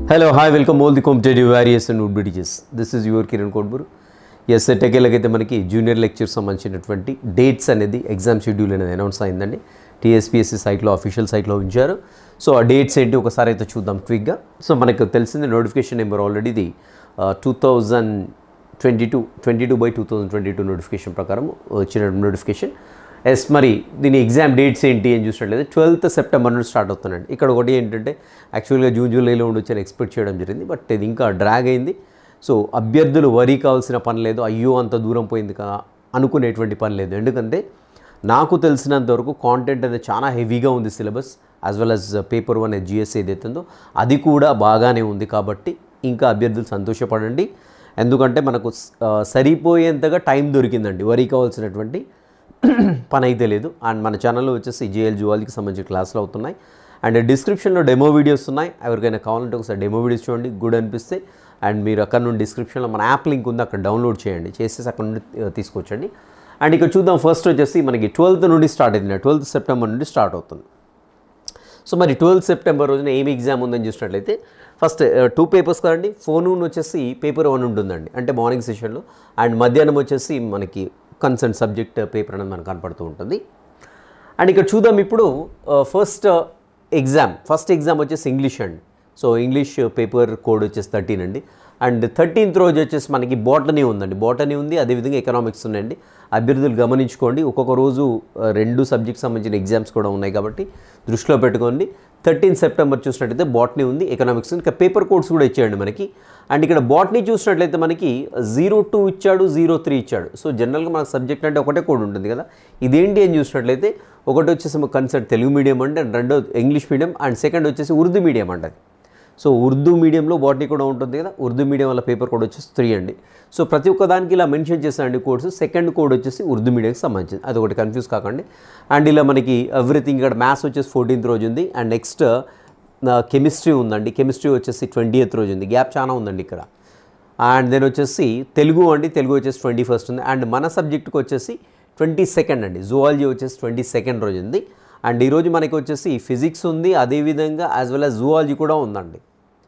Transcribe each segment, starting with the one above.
hello hi welcome all the competitive warriors and would bridges this is your Kiran Kodburu S టెకెళ్ళకైతే మనకి junior lecture సంబంధించినటువంటి dates అనేది exam schedule అనేది announce అయిందండి TSPSC సైట్లో అఫీషియల్ సైట్లో ఉంచారు సో ఆ డేట్స్ ఏంటి ఒకసారి అయితే చూద్దాం క్విక్గా సో మనకు తెలిసింది నోటిఫికేషన్ నెంబర్ ఆల్రెడీ ఇది two thousand twenty two twenty two by two thousand twenty two notification ప్రకారం వచ్చిన నోటిఫికేషన్ ఎస్ మరి దీని ఎగ్జామ్ డేట్స్ ఏంటి అని చూసినట్లయితే ట్వెల్త్ సెప్టెంబర్ నుండి స్టార్ట్ అవుతుందండి ఇక్కడ ఒకటి ఏంటంటే యాక్చువల్గా జూన్ జూలైలో ఉండొచ్చు అని ఎక్స్పెక్ట్ చేయడం జరిగింది బట్ ఇది ఇంకా డ్రాగ్ అయింది సో అభ్యర్థులు వరి కావాల్సిన పని లేదు అయ్యో అంత దూరం పోయింది కదా అనుకునేటువంటి పని లేదు ఎందుకంటే నాకు తెలిసినంత వరకు కాంటెంట్ అనేది చాలా హెవీగా ఉంది syllabus as well as paper one GS ఏదైతే ఉందో అది కూడా బాగానే ఉంది కాబట్టి ఇంకా అభ్యర్థులు సంతోషపడండి ఎందుకంటే మనకు ఆ, సరిపోయేంతగా టైం దొరికిందండి వరి కావాల్సినటువంటి పని అయితే లేదు అండ్ మన ఛానల్లో వచ్చేసి జేఎల్ జువాలజీకి సంబంధించిన క్లాసులు అవుతున్నాయి అండ్ డిస్క్రిప్షన్లో డెమో వీడియోస్ ఉన్నాయి ఎవరికైనా కావాలంటే ఒకసారి డెమో వీడియోస్ చూడండి గుడ్ అనిపిస్తే అండ్ మీరు అక్కడ నుండి డిస్క్రిప్షన్లో మన యాప్ లింక్ ఉంది అక్కడ డౌన్లోడ్ చేయండి చేసేసి అక్కడ నుండి ఆ, తీసుకొచ్చండి అండ్ ఇక్కడ చూద్దాం ఫస్ట్ వచ్చేసి మనకి ట్వెల్త్ నుండి స్టార్ట్ అయింది ట్వెల్త్ సెప్టెంబర్ నుండి స్టార్ట్ అవుతుంది సో మరి ట్వెల్త్ సెప్టెంబర్ రోజున ఏమి ఎగ్జామ్ ఉందని చూసినట్లయితే ఫస్ట్ టూ పేపర్స్ కదండి ఫోన్ వచ్చేసి పేపర్ వన్ ఉంటుందండి అంటే మార్నింగ్ సెషన్లో అండ్ మధ్యాహ్నం వచ్చేసి మనకి కన్సర్న్ సబ్జెక్ట్ పేపర్ అనేది మనకు కనపడుతూ ఉంటుంది అండ్ ఇక్కడ చూద్దాం ఇప్పుడు ఫస్ట్ ఎగ్జామ్ ఫస్ట్ ఎగ్జామ్ వచ్చేసి ఇంగ్లీష్ అండి సో ఇంగ్లీష్ పేపర్ కోడ్ వచ్చేసి థర్టీన్ అండి అండ్ థర్టీన్త్ రోజు వచ్చేసి మనకి బోటనీ ఉందండి బోటనీ ఉంది అదేవిధంగా ఎకనామిక్స్ ఉన్నాయండి అభ్యర్థులు గమనించుకోండి ఒక్కొక్క రోజు ఆ, రెండు సబ్జెక్ట్ సంబంధించిన ఎగ్జామ్స్ కూడా ఉన్నాయి కాబట్టి దృష్టిలో పెట్టుకోండి థర్టీన్ సెప్టెంబర్ చూసినట్లయితే బాటనీ ఉంది ఎకనామిక్స్ ఉంది ఇంకా పేపర్ కోడ్స్ కూడా ఇచ్చాయండి మనకి అండ్ ఇక్కడ బాటనీ చూసినట్లయితే మనకి జీరో టూ ఇచ్చాడు జీరో త్రీ ఇచ్చాడు సో జనరల్గా మనకు సబ్జెక్ట్ అంటే ఒకటే కోడ్ ఉంటుంది కదా ఇదేంటి అని చూసినట్లయితే ఒకటి వచ్చేసి కన్సర్ట్ తెలుగు మీడియం అండి అండ్ రెండో ఇంగ్లీష్ మీడియం అండ్ సెకండ్ వచ్చేసి ఉర్దూ మీడియం అండి అది సో ఉర్దూ మీడియంలో బాటనీ కూడా ఉంటుంది కదా ఉర్దూ మీడియం వల్ల పేపర్ కోడ్ వచ్చేసి త్రీ అండి సో ప్రతి ఒక్క దానికి ఇలా మెన్షన్ చేశానండి కోడ్స్ సెకండ్ కోడ్ వచ్చేసి ఉర్దూ మీడియంకి సంబంధించింది అది ఒకటి కన్ఫ్యూజ్ కాకండి అండ్ ఇలా మనకి ఎవ్రీథింగ్ ఇక్కడ మ్యాథ్స్ వచ్చేసి ఫోర్టీన్త్ రోజు ఉంది అండ్ నెక్స్ట్ కెమిస్ట్రీ ఉందండి కెమిస్ట్రీ వచ్చేసి ట్వంటీ ఎయిత్ రోజు ఉంది గ్యాప్ చాలా ఉందండి ఇక్కడ అండ్ దెన్ వచ్చేసి తెలుగు అండి తెలుగు వచ్చేసి ట్వంటీ ఫస్ట్ ఉంది అండ్ మన సబ్జెక్ట్కి వచ్చేసి ట్వంటీ సెకండ్ అండి జువాలజీ వచ్చేసి ట్వంటీ సెకండ్ రోజు ఉంది అండ్ ఈరోజు మనకి వచ్చేసి ఫిజిక్స్ ఉంది అదేవిధంగా యాజ్ వెల్ యాజ్ జువాలజీ కూడా ఉందండి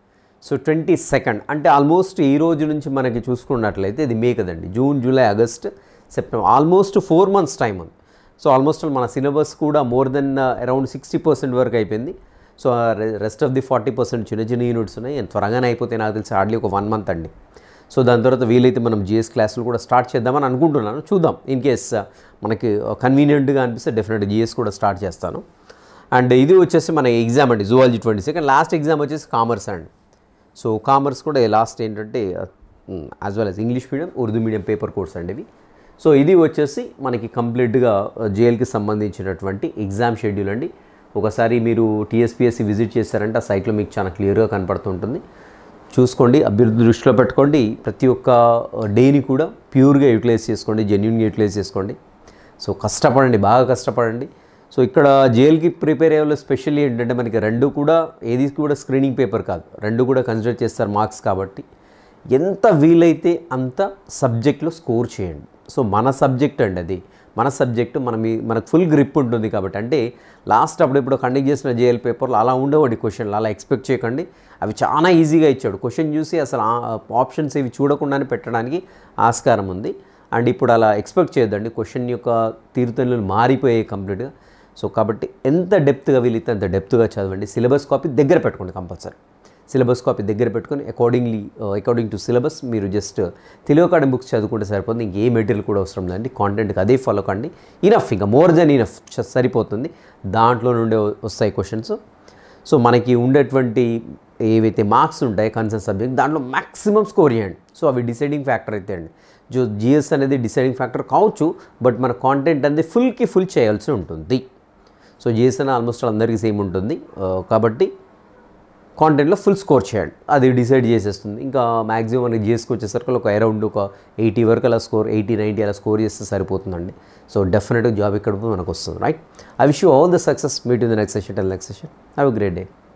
సో ట్వంటీ సెకండ్ అంటే ఆల్మోస్ట్ ఈ రోజు నుంచి మనకి చూసుకున్నట్లయితే ఇది మే కదండి June July August September almost four months time ఉంది సో ఆల్మోస్ట్ మన సిలబస్ కూడా more than around sixty percent వరకు అయిపోయింది so rest of the forty percent చిన్న చిన్న యూనిట్స్ ఉన్నాయి and త్వరగానే అయిపోతే నాకు తెలిసి హార్డ్లీ ఒక వన్ మంత్ అండి సో దాని తర్వాత వీలైతే మనం జిఎస్ క్లాసులు కూడా స్టార్ట్ చేద్దామని అనుకుంటున్నాను చూద్దాం ఇన్ కేస్ మనకి కన్వీనియంట్గా అనిపిస్తే డెఫినెట్ జిఎస్ కూడా స్టార్ట్ చేస్తాను అండ్ ఇది వచ్చేసి మన ఎగ్జామ్ అండి zoology twenty second last exam వచ్చేసి కామర్స్ అండి సో కామర్స్ కూడా లాస్ట్ ఏంటంటే as well as English medium Urdu medium paper course అండి ఇవి సో ఇది వచ్చేసి మనకి కంప్లీట్గా జేఎల్కి సంబంధించినటువంటి ఎగ్జామ్ షెడ్యూల్ అండి ఒకసారి మీరు టీఎస్పీఎస్సీ విజిట్ చేశారంటే ఆ సైట్లో మీకు చాలా క్లియర్గా కనపడుతుంటుంది చూసుకోండి అభ్యర్థి దృష్టిలో పెట్టుకోండి ప్రతి ఒక్క డేని కూడా ప్యూర్గా యూటిలైజ్ చేసుకోండి జెన్యున్గా యూటిలైజ్ చేసుకోండి సో కష్టపడండి బాగా కష్టపడండి సో ఇక్కడ జేఎల్కి ప్రిపేర్ అయ్యే స్పెషల్లీ ఏంటంటే మనకి రెండు కూడా ఏది కూడా స్క్రీనింగ్ పేపర్ కాదు రెండు కూడా కన్సిడర్ చేస్తారు మార్క్స్ కాబట్టి ఎంత వీలైతే అంత సబ్జెక్ట్లో స్కోర్ చేయండి సో మన సబ్జెక్ట్ అండి అది మన సబ్జెక్ట్ మనం ఈ- మనకు ఫుల్ గ్రిప్ ఉంటుంది కాబట్టి అంటే లాస్ట్ అప్పుడు ఇప్పుడు కండక్ట్ చేసిన జేఎల్ పేపర్లో అలా ఉండేవాడి క్వశ్చన్లు అలా ఎక్స్పెక్ట్ చేయకండి అవి చాలా ఈజీగా ఇచ్చాడు క్వశ్చన్ చూసి అసలు ఆప్షన్స్ ఇవి చూడకుండానే పెట్టడానికి ఆస్కారం ఉంది అండ్ ఇప్పుడు అలా ఎక్స్పెక్ట్ చేయొద్దండి క్వశ్చన్ యొక్క తీరుతెన్నులు మారిపోయాయి కంప్లీట్గా సో కాబట్టి ఎంత డెప్త్గా వీలైతే అంత డెప్త్గా చదవండి సిలబస్ కాపీ దగ్గర పెట్టుకోండి కంపల్సరీ సిలబస్ కాపీ దగ్గర పెట్టుకొని అకార్డింగ్లీ అకార్డింగ్ టు సిలబస్ మీరు జస్ట్ తెలుగు అకాడమీ బుక్స్ చదువుకుంటే సరిపోతుంది ఇంకే మెటీరియల్ కూడా అవసరం లేదండి కాంటెంట్కి అదే ఫాలో కండి ఇనఫ్ ఇంకా మోర్ దెన్ ఇనఫ్ సరిపోతుంది దాంట్లో నుండే వస్తాయి క్వశ్చన్స్ సో మనకి ఉండేటువంటి ఏవైతే మార్క్స్ ఉంటాయి కన్సర్న్ సబ్జెక్ట్ దాంట్లో మ్యాక్సిమం స్కోర్ చేయండి సో అవి డిసైడింగ్ ఫ్యాక్టర్ అయితే అండి జో జిఎస్ అనేది డిసైడింగ్ ఫ్యాక్టర్ కావచ్చు బట్ మన కాంటెంట్ అనేది ఫుల్కి ఫుల్ చేయాల్సి ఉంటుంది సో జిఎస్ అనేది ఆల్మోస్ట్ అందరికీ సేమ్ ఉంటుంది ఆ, కాబట్టి కాంటెంట్లో ఫుల్ స్కోర్ చేయండి అది డిసైడ్ చేసేస్తుంది ఇంకా మ్యాక్సిమం మనకి జిఎస్కి వచ్చేసరికి ఒక అరౌండ్ ఒక ఎయిటీ వరకు అలా స్కోర్ ఎయిటీ నైంటీ అలా స్కోర్ చేస్తే సరిపోతుందండి సో డెఫినెట్గా జాబ్ ఇక్కడ మనకు వస్తుంది right I wish you all the success meet in the next session till next session have a great day